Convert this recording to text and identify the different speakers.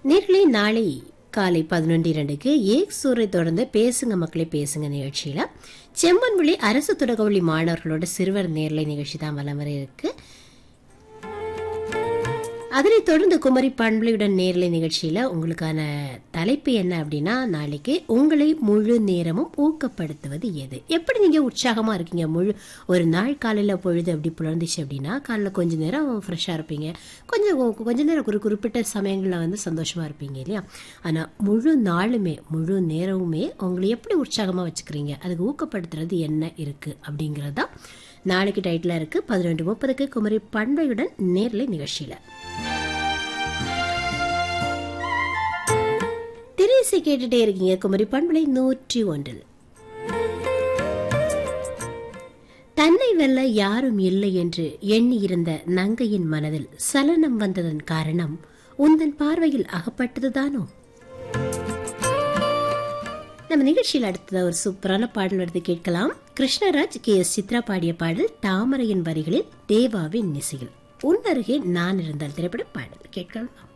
Speaker 1: நேர்களே நாளை காலை பதினொன்று இரண்டுக்கு ஏக் சூரை தொடர்ந்து பேசுங்க மக்களே பேசுங்க நிகழ்ச்சியில செம்மன்மொழி அரசு தொடக்கவள்ளி மாணவர்களோட சிறுவர் நேரலை நிகழ்ச்சி தான் வலம் வர இருக்கு அதனைத் தொடர்ந்து குமரி பண்பலையுடன் நேரலை நிகழ்ச்சியில உங்களுக்கான தலைப்பு என்ன அப்படின்னா நாளைக்கு உங்களை முழு நேரமும் ஊக்கப்படுத்துவது எது எப்படி நீங்க உற்சாகமா இருக்கீங்க முழு ஒரு நாள் காலையில பொழுது அப்படி புலர்ந்துச்சு அப்படின்னா காலைல கொஞ்ச நேரம் ஃப்ரெஷ்ஷா இருப்பீங்க கொஞ்சம் கொஞ்ச நேரம் ஒரு குறிப்பிட்ட சமயங்கள்ல வந்து சந்தோஷமா இருப்பீங்க இல்லையா ஆனா முழு நாளுமே முழு நேரமுமே உங்களை எப்படி உற்சாகமா வச்சுக்கிறீங்க அதுக்கு ஊக்கப்படுத்துறது என்ன இருக்கு அப்படிங்கிறது தான் நாளைக்கு டைட்டில் இருக்கு பதினொன்று முப்பதுக்கு குமரி பண்பையுடன் நேரலை நிகழ்ச்சியில திரைசை கேட்டுட்டே இருக்கீங்க குமரி பண்பலை நூற்றி ஒன்றில் தன்னை வெல்ல யாரும் இல்லை என்று எண்ணியிருந்த நங்கையின் மனதில் சலனம் வந்ததன் காரணம் உந்தன் பார்வையில் அகப்பட்டதுதானோ நம்ம நிகழ்ச்சியில் அடுத்தது ஒரு சூப்பரான பாடல் எடுத்து கேட்கலாம் கிருஷ்ணராஜ் கே எஸ் சித்ரா பாடிய பாடல் தாமரையின் வரிகளில் தேவாவின் இசையில் உன் அருகே நான் இருந்தால் திரைப்பட பாடல் கேட்கலாம்